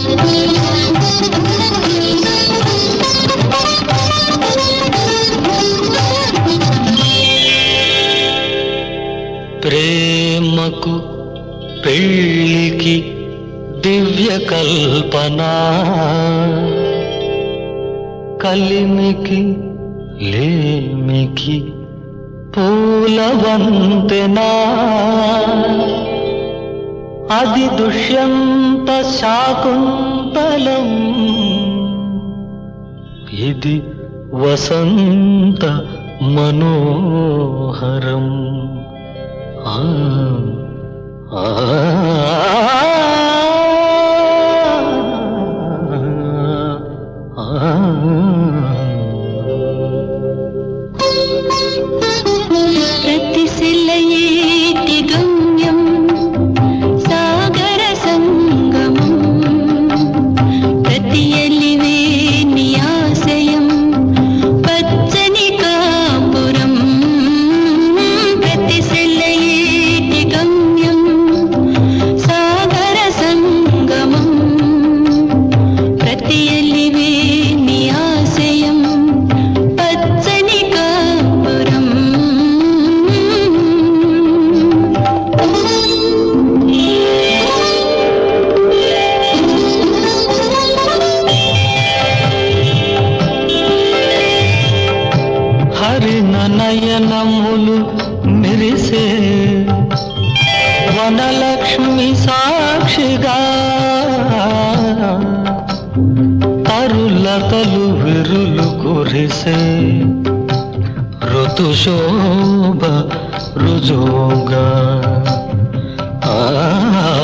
ప్రేమకు పెళ్ళికి దివ్య కల్పన కలిమికి లేమికి పూల వంతెనా అది దుష్యంత శాకుంతలం ఇది వసంత మనోహరం ఆ ఆ ప్రతి సెలయేటి గమ్యం సాగర సంగమం ప్రతి ఎలివే నియాశయం పచ్చని కాపురం ప్రతి సెలయేటి గమ్యం సాగర సంగమం ప్రతి ఎలివే నియాశయం పచ్చని కాపురం హరిన నయనములు మెరిసే వనలక్ష్మి సాక్షిగా తరులతలు విరులు కురిసే ఋతుశోభ రుజోగా ఆ